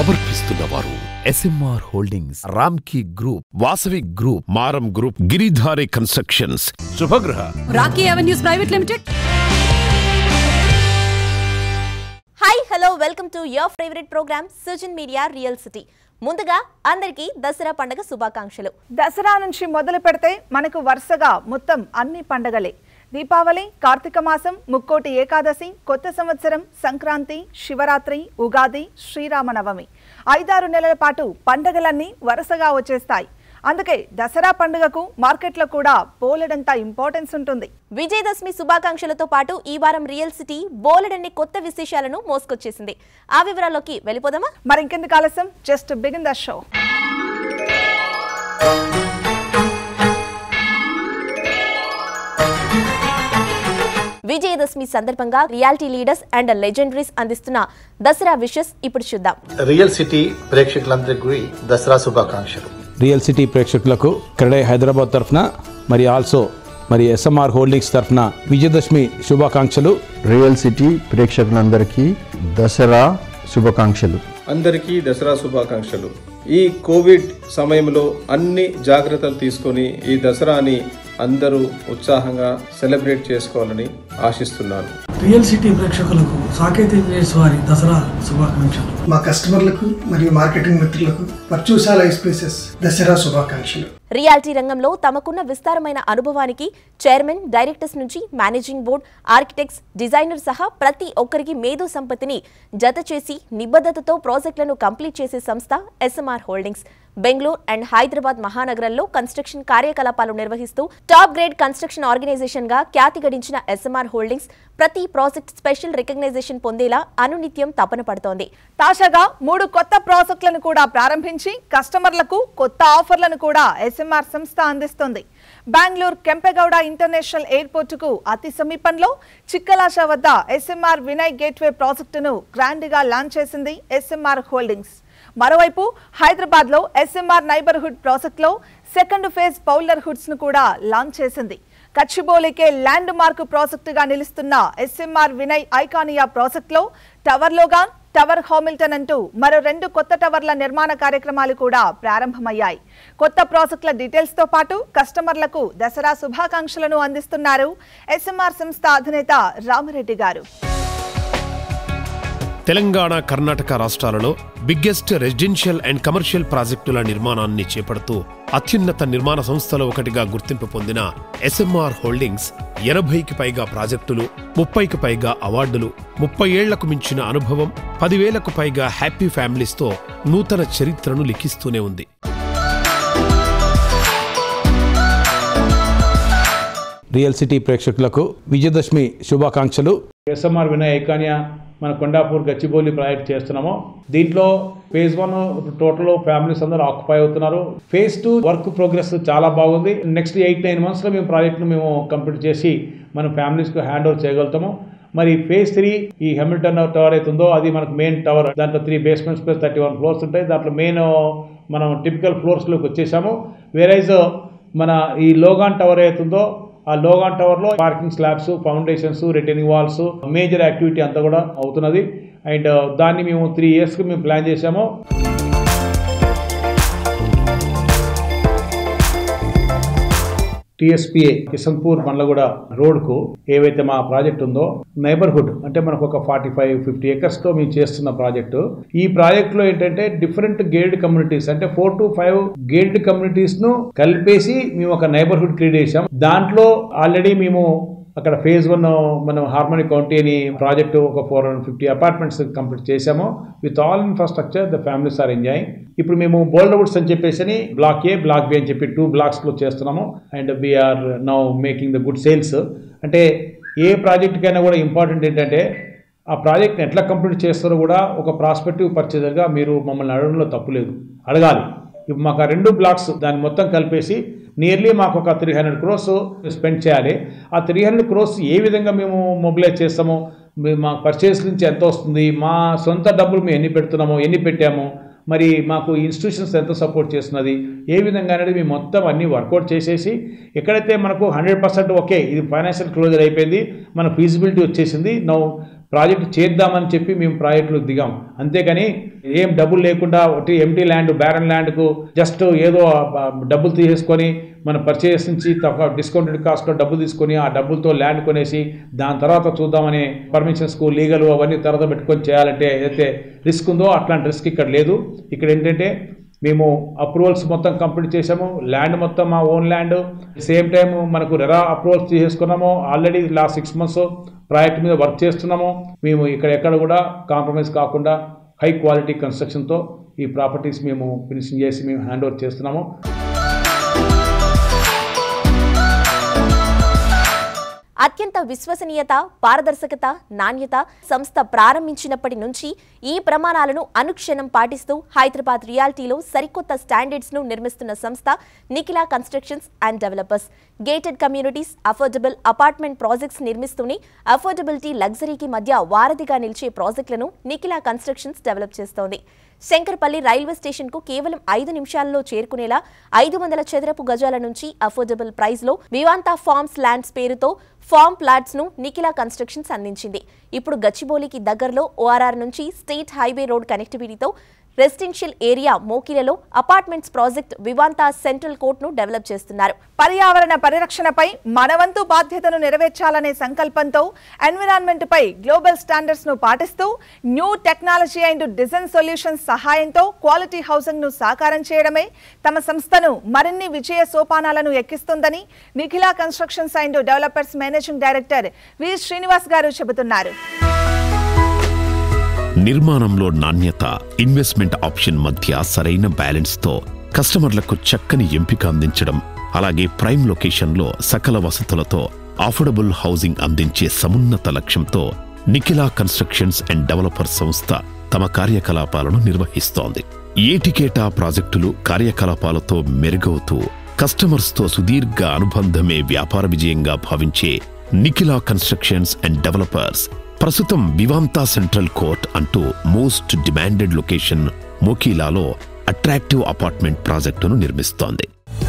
సమర్పిస్తున్న వారు SMR holdings Ramky group Vasavi group Maram group Giridhari constructions Shubhagraha Rocky avenues private limited hi hello welcome to your favourite programme Srujan media real city ముందుగా అందరికీ దసరా పండుగ శుభాకాంక్షలు దసరా నుంచి మొదలు పెడితే మనకు వరుసగా మొత్తం అన్ని పండగలే దీపావళి కార్తీక మాసం ముక్కోటి ఏకాదశి కొత్త సంవత్సరం సంక్రాంతి శివరాత్రి ఉగాది శ్రీరామనవమి ఐదారు నెలల పాటు పండగలన్నీ వరుసగా వచ్చేస్తాయి అందుకే దసరా పండుగకు మార్కెట్లో కూడా పోలెడంత ఇంపార్టెన్స్ ఉంటుంది విజయదశమి శుభాకాంక్షలతో పాటు ఈ వారం రియల్ సిటీ బోలెడన్ని కొత్త విశేషాలను మోసుకొచ్చేసింది ఆ వివరాల్లోకి వెళ్ళిపోదామా మరి ఇంకెందుకు ఆలస్యం just begin the show Vijayadashami సందర్భంగా రియాలిటీ లీడర్స్ అండ్ లెజెండరీస్ అందిస్తున్న దసరా విషెస్ ఇప్పుడు చూద్దాం రియల్ సిటీ ప్రేక్షకులందరికీ దసరా శుభాకాంక్షలు రియల్ సిటీ ప్రేక్షకులకు క్రెడై హైదరాబాద్ తరఫున మరి ఆల్సో మరి ఎస్ఎంఆర్ హోల్డింగ్స్ తరఫున విజయదశమి శుభాకాంక్షలు రియల్ సిటీ ప్రేక్షకులందరికీ దసరా శుభాకాంక్షలు అందరికీ దసరా శుభాకాంక్షలు ఈ కోవిడ్ సమయంలో అన్ని జాగ్రత్తలు తీసుకొని ఈ దసరాని అందరూ ఉత్సాహంగా సెలబ్రేట్ చేసుకోవాలని ఆశిస్తున్నాను రియల్ సిటీ ప్రేక్షకులకు సాకేత్ ఇంజనీర్స్ వారి దసరా శుభాకాంక్షలు మా కస్టమర్లకు మరియు మార్కెటింగ్ మిత్రులకు పర్చూసాల స్పేసెస్ దసరా శుభాకాంక్షలు రియాలిటీ రంగంలో తమకున్న విస్తారమైన అనుభవానికి చైర్మన్ డైరెక్టర్స్ నుంచి మేనేజింగ్ బోర్డ్ ఆర్కిటెక్ట్స్ డిజైనర్ సహా ప్రతి ఒక్కరికి మేధో సంపత్తిని జత చేసి నిబద్ధతతో ప్రాజెక్టులను కంప్లీట్ చేసే సంస్థ SMR holdings Bengaluru and Hyderabad మహానగరంలో కన్స్ట్రక్షన్ కార్యకలాపాలు నిర్వహిస్తూ టాప్ గ్రేడ్ కన్స్ట్రక్షన్ ఆర్గనైజేషన్ గా ఖ్యాతి గడించిన ఎస్ఎంఆర్ హోల్డింగ్స్ ప్రతి ప్రాజెక్ట్ స్పెషల్ రికగ్నైజేషన్ పొందేలా అనునిత్యం తపన పడుతోంది తాజాగా మూడు కొత్త ప్రాజెక్టులను కూడా ప్రారంభించి కస్టమర్లకు కొత్త ఆఫర్లను కూడా ఎస్ఎంఆర్ సంస్థ అందిస్తుంది బెంగళూరు కెంపెగౌడ ఇంటర్నేషనల్ ఎయిర్పోర్టుకు అతి సమీపంలో చిక్కలాష వద్ద ఎస్ఎంఆర్ వినయ్ గేట్వే ప్రాజెక్టును గ్రాండ్గా లాంచ్ చేసింది ఎస్ఎంఆర్ హోల్డింగ్స్ మరోవైపు హైదరాబాద్ లో ఎస్ఎంఆర్ నైబర్హుడ్ ప్రాజెక్ట్ లో సెకండ్ ఫేజ్ పౌలర్ హుడ్స్ ను కూడా లాంచ్ చేసింది కచ్చిబోలికే ల్యాండ్ మార్క్ ప్రాజెక్టుగా నిలుస్తున్న ఎస్ఎంఆర్ వినయ్ ఐకానియా ప్రాజెక్ట్ లో టవర్ లోగాన్ టవర్ హామిల్టన్ అంటూ మరో రెండు కొత్త టవర్ల నిర్మాణ కార్యక్రమాలు కూడా ప్రారంభమయ్యాయి కొత్త ప్రాజెక్టుల డీటెయిల్స్ తో పాటు కస్టమర్లకు దసరా శుభాకాంక్షలను అందిస్తున్నారు ఎస్ఎంఆర్ సంస్థ అధినేత రామరెడ్డి గారు తెలంగాణ కర్ణాటక రాష్ట్రాలలో బిగ్గెస్ట్ రెసిడెన్షియల్ అండ్ కమర్షియల్ ప్రాజెక్టుల నిర్మాణాన్ని చేపడుతూ అత్యున్నత నిర్మాణ సంస్థలో ఒకటిగా గుర్తింపు పొందిన ఎస్ఎంఆర్ హోల్డింగ్స్ ఎనభైకి పైగా ప్రాజెక్టులు ముప్పైకి పైగా అవార్డులు ముప్పై ఏళ్లకు మించిన అనుభవం పదివేలకు పైగా హ్యాపీ ఫ్యామిలీస్తో నూతన చరిత్రను లిఖిస్తూనే ఉంది రియల్ సిటీ ప్రేక్షకులకు విజయదశమి శుభాకాంక్షలు ఎస్ఎంఆర్ వినయ్ ఐకానియా మన కొండాపూర్ గచ్చిబౌలి ప్రాజెక్ట్ చేస్తున్నాము దీంట్లో ఫేజ్ వన్ టోటల్ ఫ్యామిలీస్ అందరూ ఆక్యుపై అవుతున్నారు ఫేజ్ టూ వర్క్ ప్రోగ్రెస్ చాలా బాగుంది నెక్స్ట్ ఎయిట్ నైన్ మంత్స్లో మేము ప్రాజెక్ట్ను మేము కంప్లీట్ చేసి మన ఫ్యామిలీస్కి హ్యాండ్ ఓవర్ చేయగలుగుతాము మరి ఫేజ్ త్రీ ఈ హెమిల్టన్ టవర్ అయితే ఉందో అది మనకు మెయిన్ టవర్ దాంట్లో three basements plus thirty one floors ఉంటాయి దాంట్లో మెయిన్ మనం టిపికల్ ఫ్లోర్స్లోకి వచ్చేసాము వేరైజ్ మన ఈ లోగాన్ టవర్ అవుతుందో ఆ లోగాన్ టవర్లో parking slabs foundations retaining walls major activity అంతా కూడా అవుతున్నది అండ్ దాన్ని మేము త్రీ ఇయర్స్కి మేము ప్లాన్ చేసాము టిఎస్పిఏ కిషన్పూర్ మండలగూడ రోడ్కు ఏవైతే మా ప్రాజెక్ట్ ఉందో నైబర్హుడ్ అంటే మనకు ఒక ఫార్టీ ఫైవ్ ఫిఫ్టీ ఏకర్స్తో మేము చేస్తున్న ప్రాజెక్టు ఈ ప్రాజెక్ట్లో ఏంటంటే డిఫరెంట్ గేల్డ్ కమ్యూనిటీస్ అంటే ఫోర్ టు ఫైవ్ గేల్డ్ కమ్యూనిటీస్ను కలిపేసి మేము ఒక నైబర్హుడ్ క్రియేట్ చేసాం దాంట్లో ఆల్రెడీ మేము అక్కడ ఫేజ్ వన్ మనం హార్మోనిక్ కౌంటీ అని ప్రాజెక్టు ఒక four hundred fifty apartments complete చేసాము with all infrastructure the families are enjoying ఇప్పుడు మేము బోల్డ్ వుడ్స్ అని చెప్పేసి బ్లాక్ ఏ బ్లాక్ బి అని చెప్పి టూ బ్లాక్స్లో చేస్తున్నాము and we're now making the good sales అంటే ఏ ప్రాజెక్ట్కైనా కూడా ఇంపార్టెంట్ ఏంటంటే ఆ ప్రాజెక్ట్ని ఎట్లా కంప్లీట్ చేస్తారో కూడా ఒక ప్రాస్పెక్టివ్ పర్చేజర్గా మీరు మమ్మల్ని అడగడంలో తప్పులేదు అడగాలి ఇప్పుడు మాకు ఆ రెండు బ్లాక్స్ దాన్ని మొత్తం కలిపేసి నియర్లీ మాకు ఒక త్రీ హండ్రెడ్ క్రోర్స్ స్పెండ్ చేయాలి ఆ త్రీ హండ్రెడ్ క్రోర్స్ ఏ విధంగా మేము మొబిలైజ్ చేస్తామో మేము మా పర్చేస్ నుంచి ఎంత వస్తుంది మా సొంత డబ్బులు మేము ఎన్ని పెడుతున్నామో ఎన్ని పెట్టాము మరి మాకు ఇన్స్టిట్యూషన్స్ ఎంత సపోర్ట్ చేస్తున్నది ఏ విధంగా అనేది మేము మొత్తం అన్ని వర్కౌట్ చేసేసి ఎక్కడైతే మనకు హండ్రెడ్ పర్సెంట్ ఓకే ఇది ఫైనాన్షియల్ క్లోజర్ అయిపోయింది మన ఫీజిబిలిటీ వచ్చేసింది నౌ ప్రాజెక్ట్ చేద్దామని చెప్పి మేము ప్రాజెక్టులు దిగాం అంతేగాని ఏం డబ్బులు లేకుండా ఒకటి ఎంటీ ల్యాండ్ బ్యారన్ ల్యాండ్కు జస్ట్ ఏదో ఆ డబ్బులు తీసేసుకొని మన పర్చేస్ నుంచి తక్కువ డిస్కౌంటెడ్ కాస్ట్లో డబ్బులు తీసుకొని ఆ డబ్బులతో ల్యాండ్ కొనేసి దాని తర్వాత చూద్దామని పర్మిషన్స్కు లీగల్ అవన్నీ తర్వాత పెట్టుకొని చేయాలంటే ఏదైతే రిస్క్ ఉందో అట్లాంటి రిస్క్ ఇక్కడ లేదు ఇక్కడ ఏంటంటే మేము అప్రూవల్స్ మొత్తం కంప్లీట్ చేసాము ల్యాండ్ మొత్తం మా ఓన్ ల్యాండ్ సేమ్ టైం మనకు రెరా అప్రూవల్స్ తీసేసుకున్నాము already last six months project మీద వర్క్ చేస్తున్నాము మేము ఇక్కడ ఎక్కడ కూడా కాంప్రమైజ్ కాకుండా హై క్వాలిటీ కన్స్ట్రక్షన్తో ఈ ప్రాపర్టీస్ మేము ఫినిషింగ్ చేసి మేము హ్యాండ్ ఓవర్ చేస్తున్నాము అత్యంత విశ్వసనీయత పారదర్శకత నాణ్యత సంస్థ ప్రారంభించినప్పటి నుంచి ఈ ప్రమాణాలను అనుక్షణం పాటిస్తూ హైదరాబాద్ రియాలిటీలో సరికొత్త స్టాండర్డ్స్ ను నిర్మిస్తున్న సంస్థ Nikhila constructions and developers gated communities affordable apartment projects నిర్మిస్తూనే అఫోర్డబిలిటీ లగ్జరీకి మధ్య వారధిగా నిలిచే ప్రాజెక్టులను నిఖిలా కన్స్ట్రక్షన్స్ డెవలప్ చేస్తోంది శంకర్పల్లి రైల్వే స్టేషన్ కు కేవలం ఐదు నిమిషాల్లో చేరుకునేలా ఐదు వందల చదరపు గజాల నుంచి అఫోర్డబుల్ ప్రైస్ లో వివాంతా ఫార్మ్స్ ల్యాండ్స్ పేరుతో ఫార్మ్ ప్లాట్స్ ను నిఖిలా కన్స్ట్రక్షన్స్ అందించింది ఇప్పుడు గచ్చిబౌలికి దగ్గరలో ఓఆర్ఆర్ నుంచి స్టేట్ హైవే రోడ్ కనెక్టివిటీతో రెసిడెన్షియల్ ఏరియా మోకిలలో apartments project Vivanta central court ను డెవలప్ చేస్తున్నారు పర్యావరణ పరిరక్షణపై మనవంతు బాధ్యతను నెరవేర్చాలనే సంకల్పంతో ఎన్విరాన్మెంట్ పై గ్లోబల్ స్టాండర్డ్స్ ను పాటిస్తూ new technology and design solutions సహాయంతో క్వాలిటీ హౌసింగ్ ను సాకారం చేయడమే తమ సంస్థను మరిన్ని విజయ సోపానాలను ఎక్కిస్తుందని Nikhila constructions and developers managing director V Srinivas garu చెబుతున్నారు నిర్మాణంలో నాణ్యత ఇన్వెస్ట్మెంట్ ఆప్షన్ మధ్య సరైన బ్యాలెన్స్తో కస్టమర్లకు చక్కని ఎంపిక అందించడం అలాగే ప్రైమ్ లొకేషన్లో సకల వసతులతో అఫోర్డబుల్ హౌసింగ్ అందించే సమున్నత లక్ష్యంతో నిఖిలా కన్స్ట్రక్షన్స్ అండ్ డెవలపర్ సంస్థ తమ కార్యకలాపాలను నిర్వహిస్తోంది ఏటికేటా ప్రాజెక్టులు కార్యకలాపాలతో మెరుగవుతూ కస్టమర్స్తో సుదీర్ఘ అనుబంధమే వ్యాపార విజయంగా భావించే నిఖిలా కన్స్ట్రక్షన్స్ అండ్ డెవలపర్స్ ప్రస్తుతం వివాంతా సెంట్రల్ కోర్ట్ అంటూ మోస్ట్ డిమాండెడ్ లొకేషన్ మోకీలాలో అట్రాక్టివ్ అపార్ట్మెంట్ ప్రాజెక్టును నిర్మిస్తోంది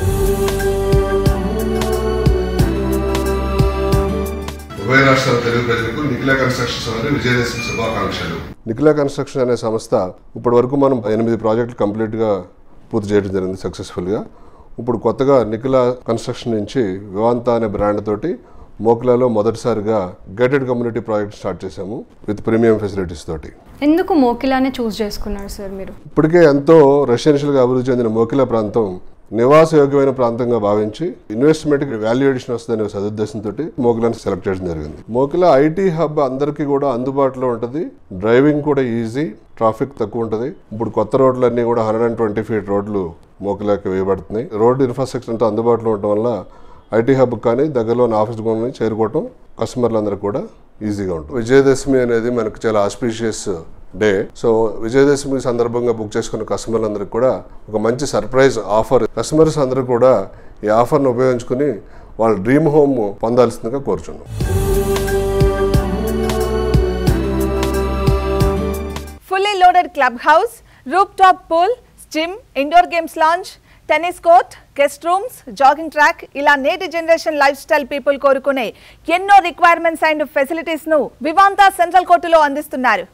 ఉభయ రాష్ట్రాల తెలుగు ప్రజలకు నిఖిలా కన్స్ట్రక్షన్స్ వారి విజయదశమి శుభాకాంక్షలు నిఖిలా కన్స్ట్రక్షన్ అనే సంస్థ ఇప్పటి వరకు మనం ఎనిమిది ప్రాజెక్టులు కంప్లీట్గా పూర్తి చేయడం జరిగింది సక్సెస్ఫుల్గా ఇప్పుడు కొత్తగా నిఖిలా కన్స్ట్రక్షన్ నుంచి వివాంత అనే బ్రాండ్ తోటి మోకిలాలో మొదటిసారిగా గేటెడ్ కమ్యూనిటీ ప్రాజెక్ట్ స్టార్ట్ చేశాము విత్ ప్రీమియం ఫెసిలిటీస్ తోటి ఎందుకు మోకిలానే చూస్ చేసుకున్నారు సార్ మీరు ఇప్పటికే ఎంతో రెసిడెన్షియల్గా అభివృద్ధి చెందిన మోకిలా ప్రాంతం నివాసయోగ్యమైన ప్రాంతంగా భావించి ఇన్వెస్ట్మెంట్ వాల్యూ ఎడిషన్ వస్తుందనే సదుద్దేశంతో మోకిలాని సెలెక్ట్ చేయడం జరిగింది మోకిలా ఐటీ హబ్ అందరికీ కూడా అందుబాటులో ఉంటుంది డ్రైవింగ్ కూడా ఈజీ ట్రాఫిక్ తక్కువ ఉంటుంది ఇప్పుడు కొత్త రోడ్లన్నీ కూడా హండ్రెడ్ అండ్ ట్వంటీ ఫీట్ రోడ్లు మోకిలాకి వేయబడుతున్నాయి రోడ్డు ఇన్ఫ్రాస్ట్రక్చర్ అంతా అందుబాటులో ఉండటం వల్ల ఐటీ హబ్ కానీ దగ్గరలో ఉన్న ఆఫీస్ కానీ చేరుకోవటం కస్టమర్లందరూ కూడా ఈజీగా ఉంటుంది విజయదశమి అనేది మనకు చాలా ఆస్పీషియస్ డే సో విజయదశమి సందర్భంగా బుక్ చేసుకున్న కస్టమర్లందరికీ కూడా ఒక మంచి సర్ప్రైజ్ ఆఫర్ కస్టమర్స్ అందరూ కూడా ఈ ఆఫర్ను ఉపయోగించుకుని వాళ్ళ డ్రీమ్ హోమ్ పొందాల్సిందిగా కోరుచున్నాం fully loaded club house rooftop pool gym indoor games lounge tennis court guest rooms jogging track ఇలా నేటి జనరేషన్ లైఫ్ స్టైల్ పీపుల్ కోరుకునే ఎన్నో రిక్వైర్మెంట్స్ అండ్ ఫెసిలిటీస్ ను వివాంతా సెంట్రల్ కోర్టులో అందిస్తున్నారు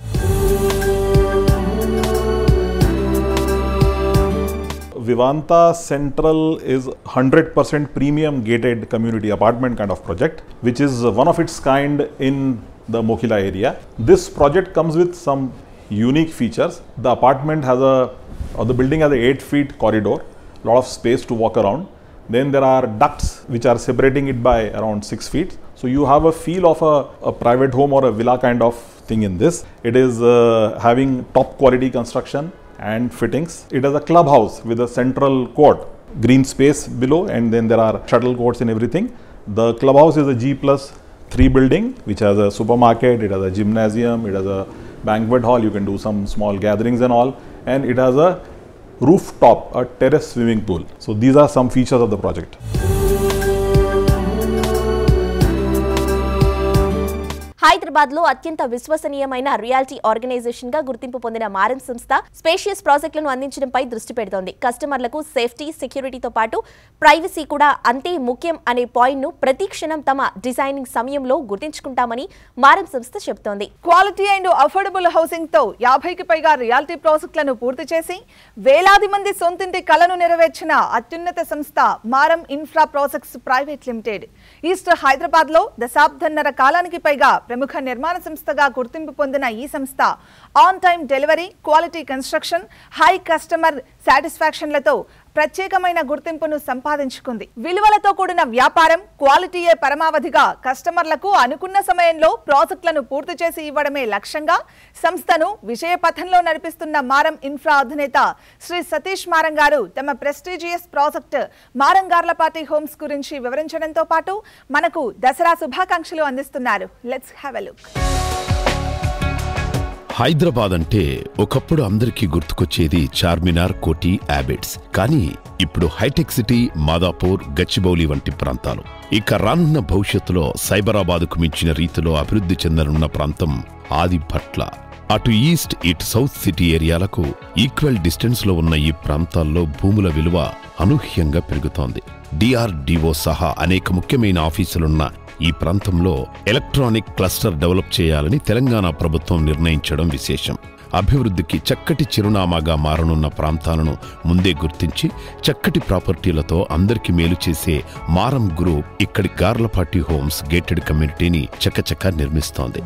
Vivanta Central is 100% premium gated community apartment kind of project, which is one of its kind in the Mokila area. This project comes with some unique features. The apartment has a, or the building has a 8 feet corridor, lot of space to walk around. Then there are ducts which are separating it by around 6 feet. So you have a feel of a, a private home or a villa kind of thing in this. It is uh, having top quality construction and fittings. It has a clubhouse with a central court, green space below, and then there are shuttle courts and everything. The clubhouse is a G plus 3 building which has a supermarket, it has a gymnasium, it has a banquet hall, you can do some small gatherings and all, and it has a rooftop, a terrace swimming pool. So these are some features of the project. Hyderabad లో అత్యంత విశ్వసనీయమైన reality organisation గా గుర్తింపు పొందిన మారం సంస్థ spacious ప్రాజెక్టులను అందించడంపై దృష్టి పెడుతోంది కస్టమర్లకు సేఫ్టీ సెక్యూరిటీతో పాటు ప్రైవసీ కూడా అంతే ముఖ్యం అనే పాయింట్ ను ప్రతి క్షణం తమ డిజైనింగ్ సమయంలో గుర్తించుకుంటామని మారం సంస్థ చెబుతోంది క్వాలిటీ అండ్ అఫోర్డబుల్ హౌసింగ్ తో యాభైకి పైగా రియాలిటీ ప్రాజెక్టులను పూర్తి చేసి వేలాది మంది సొంతింటి కలను నెరవేర్చిన అత్యున్నత సంస్థ Maram infra projects private limited east Hyderabad లో దశాబ్దన్నర కాలానికి పైగా ప్రముఖ నిర్మాణ సంస్థగా గుర్తింపు పొందిన ఈ సంస్థ on time delivery quality construction high customer సాటిస్ఫాక్షన్లతో ప్రత్యేకమైన గుర్తింపును సంపాదించుకుంది విలువలతో కూడిన వ్యాపారం క్వాలిటీయే పరమావధిగా కస్టమర్లకు అనుకున్న సమయంలో ప్రాజెక్టులను పూర్తి చేసి ఇవ్వడమే లక్ష్యంగా సంస్థను విజయ పథంలో నడిపిస్తున్న మారం ఇన్ఫ్రా అధినేత శ్రీ సతీష్ మారం గారు తమ ప్రెస్టీజియస్ ప్రాజెక్ట్ మారంగార్లపాటి హోమ్స్ గురించి వివరించడంతో పాటు మనకు దసరా శుభాకాంక్షలు అందిస్తున్నారు let's have a look Hyderabad అంటే ఒకప్పుడు అందరికీ గుర్తుకొచ్చేది చార్మినార్ కోటి యాబిట్స్ కానీ ఇప్పుడు హైటెక్ సిటీ మాదాపూర్ గచ్చిబౌలి వంటి ప్రాంతాలు ఇక రానున్న భవిష్యత్తులో సైబరాబాద్కు మించిన రీతిలో అభివృద్ధి చెందనున్న ప్రాంతం ఆదిభట్ల అటు ఈస్ట్ ఇటు సౌత్ సిటీ ఏరియాలకు ఈక్వల్ డిస్టెన్స్ లో ఉన్న ఈ ప్రాంతాల్లో భూముల విలువ అనూహ్యంగా పెరుగుతోంది డిఆర్డిఓ సహా అనేక ముఖ్యమైన ఆఫీసులున్న ఈ ప్రాంతంలో ఎలక్ట్రానిక్ క్లస్టర్ డెవలప్ చేయాలని తెలంగాణ ప్రభుత్వం నిర్ణయించడం విశేషం అభివృద్ధికి చక్కటి చిరునామాగా మారనున్న ప్రాంతాలను ముందే గుర్తించి చక్కటి ప్రాపర్టీలతో అందరికీ మేలు చేసే మారం గ్రూప్ ఇక్కడి గార్లపాటి హోమ్స్ గేటెడ్ కమ్యూనిటీని చకచక నిర్మిస్తోంది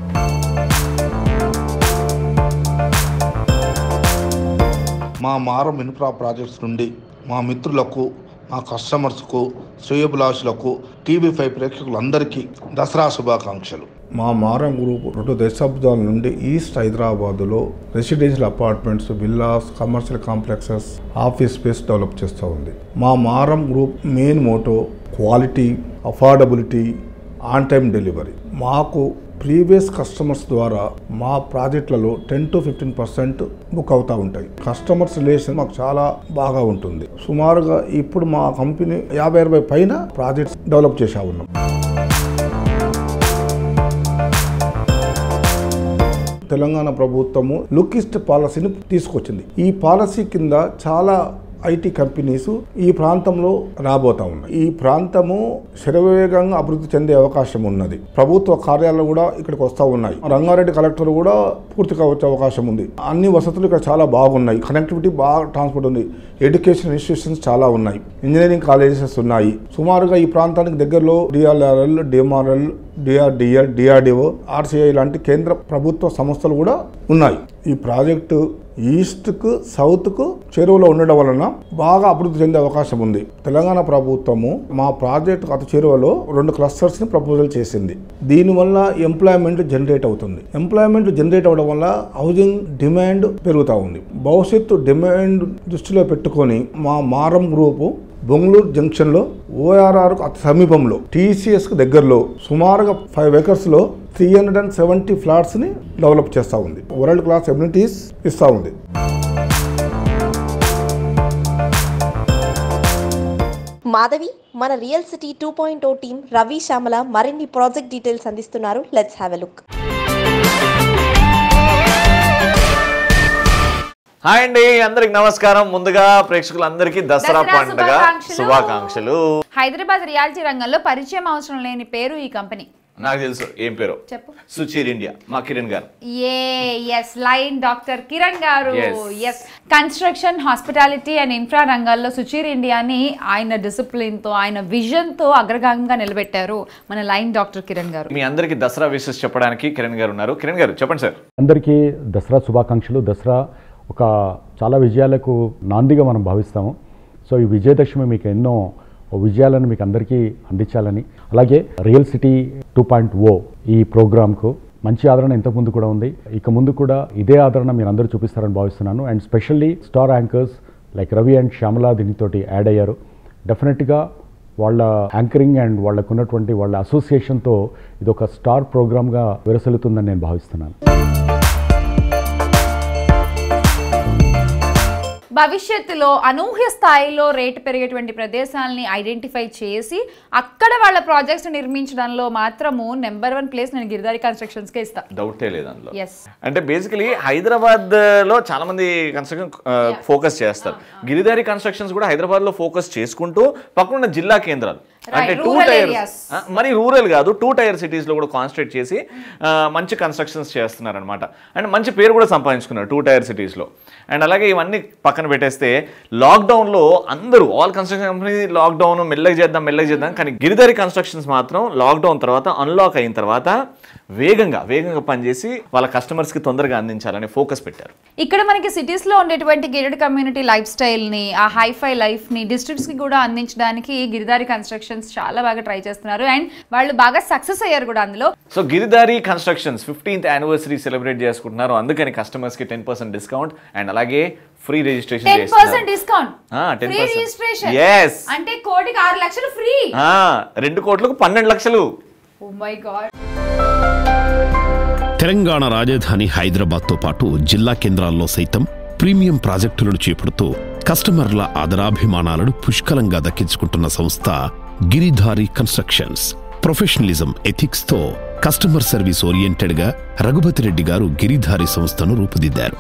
మా మారం ఇన్ఫ్రా ప్రాజెక్ట్స్ నుండి మా మిత్రులకు మా కస్టమర్స్కు శ్రేయభిలాషులకు టీవీ ఫైవ్ ప్రేక్షకులందరికీ దసరా శుభాకాంక్షలు మా మారం గ్రూప్ రెండు దశాబ్దాల నుండి ఈస్ట్ హైదరాబాదులో residential apartments villas commercial complexes office space develop చేస్తూ ఉంది మా మారం group main motto quality affordability on time delivery మాకు ప్రీవియస్ కస్టమర్స్ ద్వారా మా ప్రాజెక్టులలో ten to fifteen percent book అవుతూ ఉంటాయి కస్టమర్స్ రిలేషన్ మాకు చాలా బాగా ఉంటుంది సుమారుగా ఇప్పుడు మా కంపెనీ యాభై అరవై పైన ప్రాజెక్ట్స్ డెవలప్ చేసా ఉన్నాం తెలంగాణ ప్రభుత్వము లుకిస్ట్ పాలసీని తీసుకొచ్చింది ఈ పాలసీ కింద చాలా ఐటీ కంపెనీస్ ఈ ప్రాంతంలో రాబోతా ఉన్నాయి ఈ ప్రాంతము శరవేగంగా అభివృద్ధి చెందే అవకాశం ఉన్నది ప్రభుత్వ కార్యాలయాలు కూడా ఇక్కడికి వస్తూ ఉన్నాయి రంగారెడ్డి కలెక్టర్ కూడా పూర్తిగా వచ్చే అవకాశం ఉంది అన్ని వసతులు ఇక్కడ చాలా బాగున్నాయి కనెక్టివిటీ బాగా ట్రాన్స్పోర్ట్ ఉంది ఎడ్యుకేషన్ ఇన్స్టిట్యూషన్స్ చాలా ఉన్నాయి ఇంజనీరింగ్ కాలేజెస్ ఉన్నాయి సుమారుగా ఈ ప్రాంతానికి దగ్గరలో DRRL DMRL DRDL DRDO RCI లాంటి కేంద్ర ప్రభుత్వ సంస్థలు కూడా ఉన్నాయి ఈ ప్రాజెక్టు ఈస్ట్కు సౌత్కు చెరువులో ఉండడం వలన బాగా అభివృద్ధి చెందే అవకాశం ఉంది తెలంగాణ ప్రభుత్వము మా ప్రాజెక్ట్ అతి చెరువులో రెండు క్లస్టర్స్ని ప్రపోజల్ చేసింది దీనివల్ల ఎంప్లాయ్మెంట్ జనరేట్ అవుతుంది ఎంప్లాయ్మెంట్ జనరేట్ అవ్వడం వల్ల హౌసింగ్ డిమాండ్ పెరుగుతూ ఉంది భవిష్యత్తు డిమాండ్ దృష్టిలో పెట్టుకొని మా మారం గ్రూపు బొంగళూరు జంక్షన్లో ఓఆర్ఆర్కు అతి సమీపంలో టీసీఎస్కు దగ్గరలో సుమారుగా ఫైవ్ ఏకర్స్లో త్రీ హండ్రెడ్ అండ్ సెవెంటీ ఫ్లాట్స్ని డెవలప్ చేస్తూ ఉంది వరల్డ్ క్లాస్ ఎమ్యూనిటీస్ ఇస్తూ ఉంది మాధవి మన real city two point O team Ravi Shyamala మరిన్ని ప్రాజెక్ట్ డీటెయిల్స్ అందిస్తున్నారు let's have a look hi అండి అందరికి నమస్కారం ముందుగా ప్రేక్షకులందరికీ దసరా దసరా పండుగ శుభాకాంక్షలు. శుభాకాంక్షలు హైదరాబాద్ రియాలిటీ రంగంలో పరిచయం అవసరం లేని పేరు ఈ కంపెనీ నాకు తెలుసు ఏం పేరు చెప్పు సుచీర్ ఇండియా మా Kiran garu A S line doctor Kiran garu Yes. S construction hospitality and infra రంగాల్లో సుచీర్ ఇండియాని ఆయన discipline తో ఆయన vision తో అగ్రగామంగా నిలబెట్టారు మన లైన్ డాక్టర్ కిరణ్ గారు మీ అందరికి దసరా విషెస్ చెప్పడానికి కిరణ్ గారు ఉన్నారు కిరణ్ గారు చెప్పండి సార్ అందరికీ దసరా శుభాకాంక్షలు దసరా ఒక చాలా విజయాలకు నాందిగా మనం భావిస్తాము సో ఈ విజయదశమి మీకు ఎన్నో విజయాలను మీకు అందరికీ అందించాలని అలాగే real city two point O ఈ ప్రోగ్రామ్కు మంచి ఆదరణ ఇంతకుముందు కూడా ఉంది ఇక ముందు కూడా ఇదే ఆదరణ మీరు అందరూ చూపిస్తారని భావిస్తున్నాను and specially star anchors like Ravi and Shyamala దీనితోటి యాడ్ అయ్యారు డెఫినెట్గా వాళ్ళ యాంకరింగ్ అండ్ వాళ్ళకు ఉన్నటువంటి వాళ్ళ అసోసియేషన్తో ఇది ఒక స్టార్ ప్రోగ్రామ్గా విరసలుతుందని నేను భావిస్తున్నాను భవిష్యత్తులో అనూహ్య స్థాయిలో రేటు పెరిగేటువంటి ప్రదేశాలని ఐడెంటిఫై చేసి అక్కడ వాళ్ళ ప్రాజెక్ట్స్ నిర్మించడంలో మాత్రము నెంబర్ వన్ ప్లేస్ నేను గిరిదారి కన్స్ట్రక్షన్స్కే ఇస్తాను డౌటే లేదు అందులో ఎస్ అంటే బేసికలీ హైదరాబాద్ లో చాలా మంది కన్స్ట్రక్షన్ ఫోకస్ చేస్తారు గిరిదారి కన్స్ట్రక్షన్స్ కూడా హైదరాబాద్ లో ఫోకస్ చేసుకుంటూ పక్కన జిల్లా కేంద్రాలు అంటే టూ rural టైర్ areas. మరి రూరల్ కాదు టూ టైర్ సిటీస్ లో కూడా కాన్సన్ట్రేట్ చేసి ఆ, మంచి కన్స్ట్రక్షన్స్ చేస్తున్నారు అనమాట అండ్ మంచి పేరు కూడా సంపాదించుకున్నారు టూ టైర్ సిటీస్ లో అండ్ అలాగే ఇవన్నీ పక్కన పెట్టేస్తే లాక్డౌన్ లో అందరూ ఆల్ కన్స్ట్రక్షన్ కంపెనీ లాక్డౌన్ మెల్లగా చేద్దాం మెల్లగా చేద్దాం కానీ గిరిదారి కన్స్ట్రక్షన్స్ మాత్రం లాక్డౌన్ తర్వాత అన్లాక్ అయిన తర్వాత వేగంగా వేగంగా పనిచేసి వాళ్ళ customers కి తొందరగా అందించాలని ఫోకస్ పెట్టారు ఇక్కడ మనకి cities లో ఉండేటువంటి గేటెడ్ కమ్యూనిటీ లైఫ్ స్టైల్ని ఆ హైఫై లైఫ్ని కి కూడా అందించడానికి గిరిదారి కన్స్ట్రక్షన్స్ చాలా బాగా ట్రై చేస్తున్నారు అండ్ వాళ్ళు బాగా సక్సెస్ అయ్యారు కూడా అందులో so Giridhari constructions fifteenth anniversary celebrate చేసుకుంటున్నారు అందుకని customers కి టెన్ పర్సెంట్ డిస్కౌంట్ అండ్ అలాగే free registration ten percent discount ten free percent registration yes అంటే కోటికి ఆరు లక్షలు ఫ్రీ రెండు కోట్లకు పన్నెండు లక్షలు ఓ మై గాడ్ తెలంగాణ రాజధాని హైదరాబాద్తో పాటు జిల్లా కేంద్రాల్లో సైతం ప్రీమియం ప్రాజెక్టులను చేపడుతూ కస్టమర్ల ఆదరాభిమానాలను పుష్కలంగా దక్కించుకుంటున్న సంస్థ గిరిధారి కన్స్ట్రక్షన్స్ ప్రొఫెషనలిజం ఎథిక్స్తో కస్టమర్ సర్వీస్ ఓరియంటెడ్గా రఘుపతి రెడ్డి గారు గిరిధారి సంస్థను రూపుదిద్దారు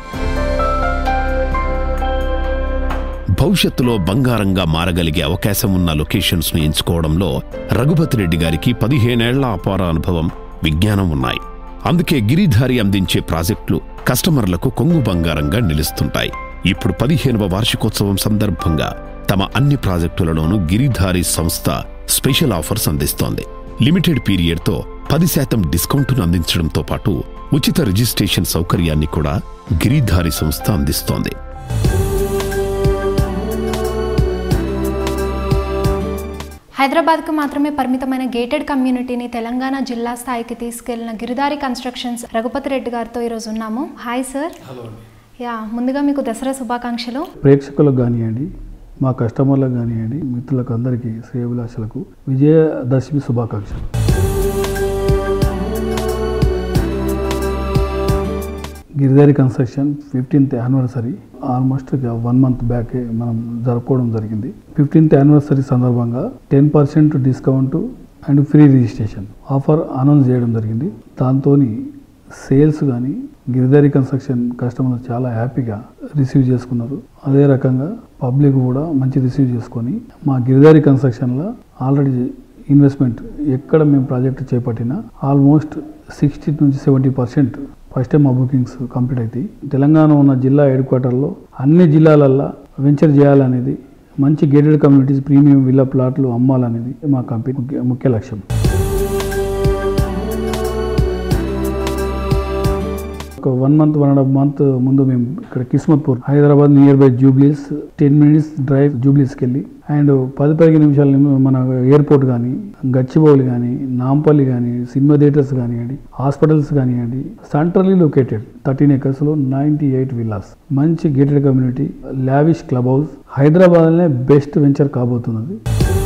భవిష్యత్తులో బంగారంగా మారగలిగే అవకాశం ఉన్న లొకేషన్స్ ను ఎంచుకోవడంలో రఘుపతి రెడ్డి గారికి పదిహేనేళ్ల అపార అనుభవం విజ్ఞానం ఉన్నాయి అందుకే గిరిధారి అందించే ప్రాజెక్టులు కస్టమర్లకు కొంగు బంగారంగా నిలుస్తుంటాయి ఇప్పుడు పదిహేనవ వార్షికోత్సవం సందర్భంగా తమ అన్ని ప్రాజెక్టులలోనూ గిరిధారి సంస్థ స్పెషల్ ఆఫర్స్ అందిస్తోంది లిమిటెడ్ పీరియడ్తో పది శాతం డిస్కౌంట్ను అందించడంతో పాటు ఉచిత రిజిస్ట్రేషన్ సౌకర్యాన్ని కూడా గిరిధారి సంస్థ అందిస్తోంది హైదరాబాద్కు మాత్రమే పరిమితమైన గేటెడ్ కమ్యూనిటీని తెలంగాణ జిల్లా స్థాయికి తీసుకెళ్లిన గిరిదారి కన్స్ట్రక్షన్స్ రఘుపతి రెడ్డి గారితో ఈరోజు ఉన్నాము హాయ్ సార్ యా ముందుగా మీకు దసరా శుభాకాంక్షలు ప్రేక్షకులకు కానివ్వండి మా కస్టమర్లకు కానివ్వండి మిత్రులకు అందరికీ శ్రేయభిలాషులకు విజయదశమి శుభాకాంక్షలు Giridhari construction fifteenth anniversary almost one month back మనం జరుపుకోవడం జరిగింది ఫిఫ్టీన్త్ యానివర్సరీ సందర్భంగా ten percent discount and free registration offer announce చేయడం జరిగింది దాంతో సేల్స్ కానీ గిరిదారి కన్స్ట్రక్షన్ కస్టమర్లు చాలా హ్యాపీగా రిసీవ్ చేసుకున్నారు అదే రకంగా పబ్లిక్ కూడా మంచి రిసీవ్ చేసుకొని మా గిరిదారి కన్స్ట్రక్షన్లో ఆల్రెడీ ఇన్వెస్ట్మెంట్ ఎక్కడ మేము ప్రాజెక్ట్ చేపట్టినా ఆల్మోస్ట్ సిక్స్టీ నుంచి సెవెంటీ పర్సెంట్ ఫస్ట్ టైం మా బుకింగ్స్ కంప్లీట్ అవుతాయి తెలంగాణ ఉన్న జిల్లా హెడ్ క్వార్టర్లో అన్ని జిల్లాలల్లో వెంచర్ చేయాలనేది మంచి గేటెడ్ కమ్యూనిటీస్ ప్రీమియం విల్లా ప్లాట్లు అమ్మాలనేది మా కంపెనీ ముఖ్య ముఖ్య లక్ష్యం ఒక one month one and half month ముందు మేము ఇక్కడ Kismatpur Hyderabad near by Jubilees ten minutes drive జూబ్లీస్కి వెళ్ళి అండ్ పది పదిహేను నిమిషాలు మన ఎయిర్పోర్ట్ కానీ గచ్చిబౌలి కానీ నాంపల్లి కానీ సినిమా థియేటర్స్ కానివ్వండి హాస్పిటల్స్ కానివ్వండి సెంట్రల్లీ లొకేటెడ్ థర్టీన్ ఎకర్స్లో నైంటీ ఎయిట్ విల్లాస్ మంచి gated community lavish club house హైదరాబాద్లోనే బెస్ట్ వెంచర్ కాబోతున్నది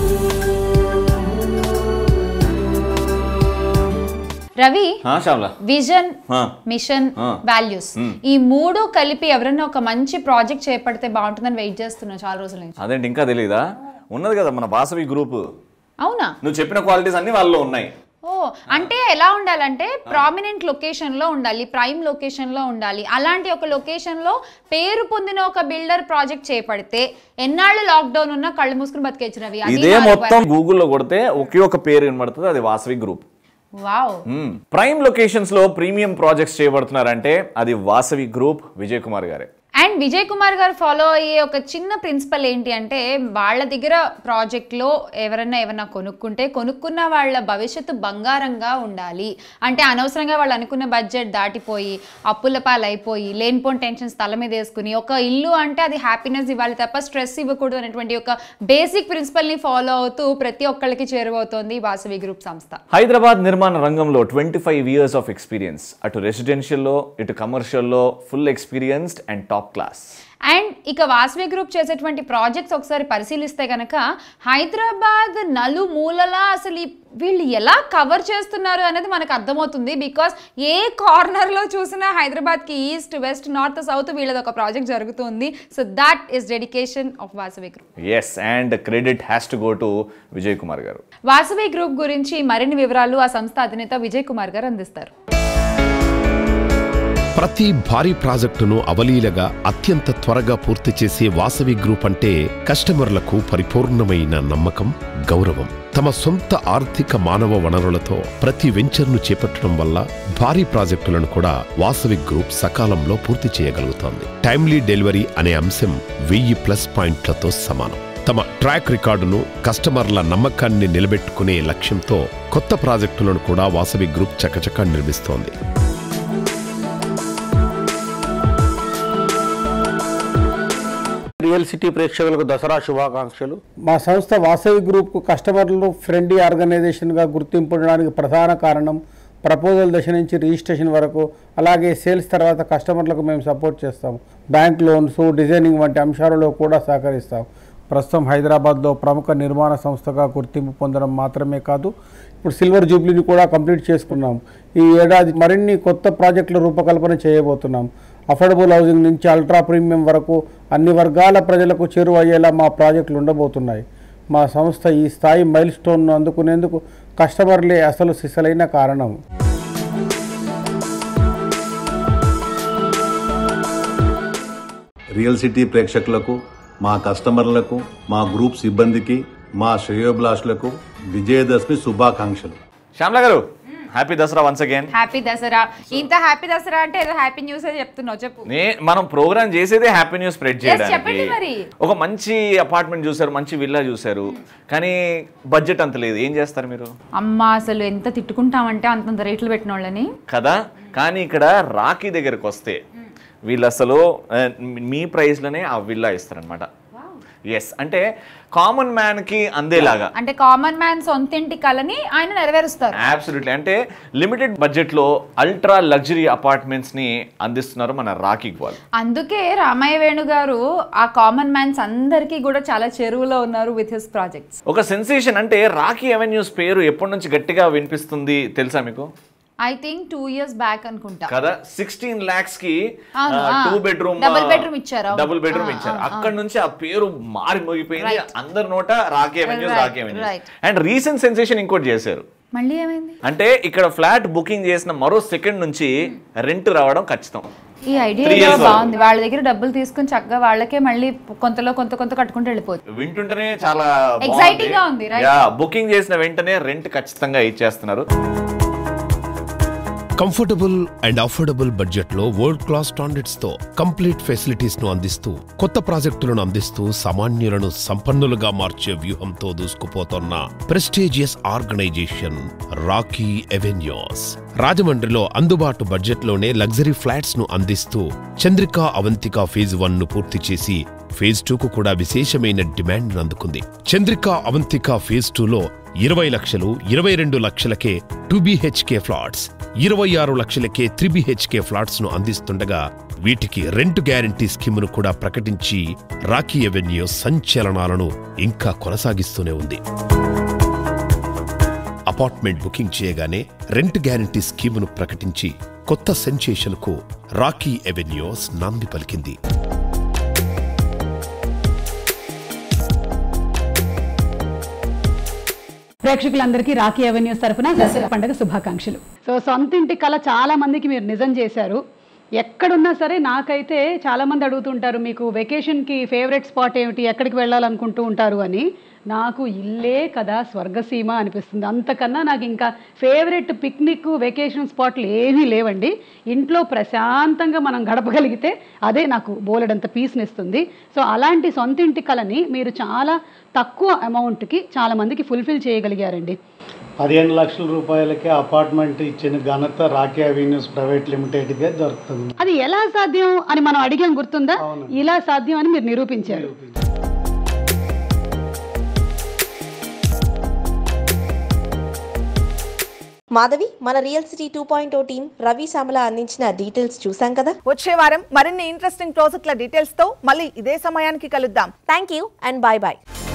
Ravi ah, Shyamala vision ah. Mission ah. Values hmm. ఈ మూడు కలిపి ఎవరైనా ఒక మంచి ప్రాజెక్ట్ చేపడితే బాగుంటుందని వెయిట్ చేస్తున్నా చాలా రోజుల నుంచి అదేంటి ఇంకా తెలియదా ఉన్నది కదా మన వాసవి గ్రూప్ అవునా నువ్వు చెప్పిన క్వాలిటీస్ అన్ని వాళ్ళలో ఉన్నాయి ఓ అంటే ఎలా ఉండాలంటే ప్రామినెంట్ లొకేషన్ లో ఉండాలి ప్రైమ్ లొకేషన్ లో ఉండాలి అలాంటి ఒక లొకేషన్ లో పేరు పొందిన ఒక బిల్డర్ ప్రాజెక్ట్ చేపడితే ఎన్నాళ్ళు లాక్డౌన్ ఉన్నా కళ్ళు మూసుకుని బతికేచ్చు రవి అది ఇదే నా మొత్తం గూగుల్లో కొడితే ఒకే ఒక పేరు వినబడుతుంది అది Vasavi group wow prime locations లో ప్రీమియం ప్రాజెక్ట్స్ చేయబడుతున్నారంటే అది వాసవి గ్రూప్ విజయ్ కుమార్ గారే అండ్ విజయ్ కుమార్ గారు ఫాలో అయ్యే ఒక చిన్న ప్రిన్సిపల్ ఏంటి అంటే వాళ్ళ దగ్గర ప్రాజెక్ట్లో ఎవరన్నా ఏమన్నా కొనుక్కుంటే కొనుక్కున్న వాళ్ళ భవిష్యత్తు బంగారంగా ఉండాలి అంటే అనవసరంగా వాళ్ళు అనుకున్న బడ్జెట్ దాటిపోయి అప్పుల పాలైపోయి లేనిపోని టెన్షన్స్ తల మీద వేసుకుని ఒక ఇల్లు అంటే అది హ్యాపీనెస్ ఇవ్వాలి తప్ప స్ట్రెస్ ఇవ్వకూడదు అనేటువంటి ఒక బేసిక్ ప్రిన్సిపల్ని ఫాలో అవుతూ ప్రతి ఒక్కళ్ళకి చేరువవుతోంది వాసవి గ్రూప్ సంస్థ హైదరాబాద్ నిర్మాణ రంగంలో twenty five years of experience అటు రెసిడెన్షియల్లో ఇటు కమర్షియల్లో full experienced and top top class and ఇక వాసవి గ్రూప్ చేసేటువంటి ప్రాజెక్ట్స్ ఒకసారి పరిశీలిస్తే కనుక హైదరాబాద్ నలుమూలలా అసలు ఈ- వీళ్ళు ఎలా కవర్ చేస్తున్నారు అనేది మనకు అర్థమవుతుంది బికాస్ ఏ కార్నర్లో చూసినా హైదరాబాద్కి ఈస్ట్ వెస్ట్ నార్త్ సౌత్ వీళ్ళది ఒక ప్రాజెక్ట్ జరుగుతుంది so that is dedication of Vasavi group yes and credit has to go to Vijay Kumar garu Vasavi group గురించి మరిన్ని వివరాలు ఆ సంస్థ అధినేత విజయ్ కుమార్ గారు అందిస్తారు ప్రతి భారీ ప్రాజెక్టును అవలీలగా అత్యంత త్వరగా పూర్తి చేసే వాసవి గ్రూప్ అంటే కస్టమర్లకు పరిపూర్ణమైన నమ్మకం గౌరవం తమ సొంత ఆర్థిక మానవ వనరులతో ప్రతి వెంచర్ను చేపట్టడం వల్ల భారీ ప్రాజెక్టులను కూడా వాసవి గ్రూప్ సకాలంలో పూర్తి చేయగలుగుతోంది టైమ్లీ డెలివరీ అనే అంశం వెయ్యి ప్లస్ పాయింట్లతో సమానం తమ ట్రాక్ రికార్డును కస్టమర్ల నమ్మకాన్ని నిలబెట్టుకునే లక్ష్యంతో కొత్త ప్రాజెక్టులను కూడా వాసవి గ్రూప్ చకచకా నిర్మిస్తోంది రియల్ సిటీ ప్రేక్షకులకు దసరా శుభాకాంక్షలు మా సంస్థ వాసవి గ్రూప్కు కస్టమర్లు ఫ్రెండ్లీ ఆర్గనైజేషన్గా గుర్తింపడానికి ప్రధాన కారణం ప్రపోజల్ దశ నుంచి రిజిస్ట్రేషన్ వరకు అలాగే సేల్స్ తర్వాత కస్టమర్లకు మేము సపోర్ట్ చేస్తాం బ్యాంక్ లోన్స్ డిజైనింగ్ వంటి అంశాలలో కూడా సహకరిస్తాం ప్రస్తుతం హైదరాబాద్లో ప్రముఖ నిర్మాణ సంస్థగా గుర్తింపు పొందడం మాత్రమే కాదు ఇప్పుడు సిల్వర్ జూబ్లీని కూడా కంప్లీట్ చేసుకున్నాం ఈ ఏడాది మరిన్ని కొత్త ప్రాజెక్టుల రూపకల్పన చేయబోతున్నాం అఫోర్డబుల్ హౌసింగ్ నుంచి అల్ట్రా ప్రీమియం వరకు అన్ని వర్గాల ప్రజలకు చేరువయ్యేలా మా ప్రాజెక్టులు ఉండబోతున్నాయి మా సంస్థ ఈ స్థాయి మైల్ స్టోన్ను అందుకునేందుకు కస్టమర్లే అసలు సిసలైన కారణం రియల్ సిటీ ప్రేక్షకులకు మా కస్టమర్లకు మా గ్రూప్ సిబ్బందికి మా శ్రేయోభిలాషులకు విజయదశమి శుభాకాంక్షలు Shyamala garu happy Dasara once again happy Dasara ఇంత హ్యాపీ దసరా అంటే ఏదో హ్యాపీ న్యూస్ చెప్తున్నావు చెప్పు నే మనం ప్రోగ్రామ్ చేసేదే హ్యాపీ న్యూస్ స్ప్రెడ్ చెప్పండి చేయడానికి మరి. ఒక మంచి అపార్ట్మెంట్ చూసారు మంచి విల్లా చూసారు కానీ బడ్జెట్ అంత లేదు ఏం చేస్తారు మీరు అమ్మ అసలు ఎంత తిట్టుకుంటామంటే అంతంత రేట్లు పెట్టిన వాళ్ళని కదా కానీ ఇక్కడ రాఖీ దగ్గరకు వస్తే వీళ్ళు అసలు ఆ, మీ ప్రైస్లోనే ఆ విల్లా ఇస్తారనమాట ఎస్ అంటే కామన్ మ్యాన్కి అందేలాగా అంటే కామన్ మ్యాన్ సొంతింటి కలని ఆయన నెరవేరుస్తారు అబ్సల్యూట్లీ అంటే లిమిటెడ్ బడ్జెట్లో అల్ట్రా లగ్జరీ అపార్ట్మెంట్స్ని అందిస్తున్నారు మన రాఖీకి వాళ్ళు అందుకే రామయ్య వేణు గారు ఆ కామన్ మ్యాన్స్ అందరికీ కూడా చాలా చెరువులో ఉన్నారు విత్ హిస్ ప్రాజెక్ట్స్ ఒక సెన్సేషన్ అంటే రాఖీ అవెన్యూస్ పేరు ఎప్పటి నుంచి గట్టిగా వినిపిస్తుంది తెలుసా మీకు I think two years back అనుకుంటా కదా సిక్స్టీన్ లాక్స్ కి అవును, ఆ. టూ బెడ్రూమ్ Double bedroom ఇచ్చారు, అవును. డబుల్ బెడ్రూమ్ ఆ, ఇచ్చారు ఆ, అక్కడ నుంచి ఆ పేరు మారి మోగిపోయింది Right. అందరి నోట Rakhi avenues Right, Rakhi avenues right. And recent sensation ఇంకోటి చేశారు మళ్ళీ ఏమైంది అంటే ఇక్కడ ఫ్లాట్ బుకింగ్ చేసిన మరో సెకండ్ నుంచి రెంట్ రావడం ఖచ్చితం ఈ ఐడియా Three years బాగుంది వాళ్ళ దగ్గర డబ్బులు తీసుకుని చక్కగా వాళ్ళకే మళ్ళీ కొంతలో కొంత కొంత కట్టుకుంటూ వెళ్ళిపోతుంది వింటుంటేనే చాలా Exciting గా ఉంది, right? యా బుకింగ్ చేసిన వెంటనే రెంట్ ఖచ్చితంగా ఇచ్చేస్తున్నారు కంఫర్టబుల్ అండ్ అఫోర్డబుల్ బడ్జెట్ లో వరల్డ్ క్లాస్ స్టాండర్డ్స్ తో కంప్లీట్ ఫెసిలిటీస్ ను అందిస్తూ కొత్త ప్రాజెక్టులను అందిస్తూ సామాన్యులను సంపన్నులుగా మార్చే వ్యూహంతో దూసుకుపోతున్న ప్రెస్టీజియస్ ఆర్గనైజేషన్ రాకీ ఎవెన్యూస్ రాజమండ్రిలో అందుబాటు బడ్జెట్లోనే లగ్జరీ ఫ్లాట్స్ ను అందిస్తూ చంద్రికా అవంతిక ఫేజ్ వన్ ను పూర్తి చేసి ఫేజ్ టూకు కూడా విశేషమైన డిమాండ్ అందుకుంది చంద్రికా అవంతిక ఫేజ్ టూలో ఇరవై లక్షలు ఇరవై రెండు లక్షలకే టూ బీహెచ్కే ఫ్లాట్స్ ఇరవై ఆరు లక్షలకే త్రీ బీహెచ్కే ఫ్లాట్స్ ను అందిస్తుండగా వీటికి రెంట్ గ్యారంటీ స్కీమును కూడా ప్రకటించి రాకీ ఎవెన్యూ సంచలనాలను ఇంకా కొనసాగిస్తూనే ఉంది అపార్ట్మెంట్ బుకింగ్ చేయగానే రెంట్ గ్యారంటీ స్కీమును ప్రకటించి కొత్త సెన్సేషన్కు రాకీ ఎవెన్యూస్ నాంది పలికింది ప్రేక్షకులందరికీ రాఖీ అవెన్యూస్ తరఫున దసరా పండుగ శుభాకాంక్షలు సో సొంతింటి కళ చాలా మందికి మీరు నిజం చేశారు ఎక్కడున్నా సరే నాకైతే చాలా మంది అడుగుతుంటారు మీకు వెకేషన్కి ఫేవరెట్ స్పాట్ ఏమిటి ఎక్కడికి వెళ్ళాలనుకుంటూ ఉంటారు అని నాకు ఇల్లే కదా స్వర్గసీమ అనిపిస్తుంది అంతకన్నా నాకు ఇంకా ఫేవరెట్ పిక్నిక్ వెకేషన్ స్పాట్లు ఏమీ లేవండి ఇంట్లో ప్రశాంతంగా మనం గడపగలిగితే అదే నాకు బోలెడంత పీస్నిస్తుంది సో అలాంటి సొంతింటి కళని మీరు చాలా తక్కువ అమౌంట్కి చాలా మందికి ఫుల్ఫిల్ చేయగలిగారండి పదిహేను లక్షల రూపాయలకే అపార్ట్మెంట్ ఇచ్చిన ఘనత రాకీ అవెన్యూస్ ప్రైవేట్ లిమిటెడ్గా దొరుకుతుంది అది ఎలా సాధ్యం అని మనం అడిగాం గుర్తుందా ఇలా సాధ్యం అని మీరు నిరూపించారు మాధవి మన real city two point O team Ravi Shyamala అందించిన డీటెయిల్స్ చూసాం కదా వచ్చే వారం మరిన్ని ఇంట్రెస్టింగ్ ప్రాజెక్టుల డీటెయిల్స్ తో మళ్ళీ ఇదే సమయానికి కలుద్దాం thank you and bye bye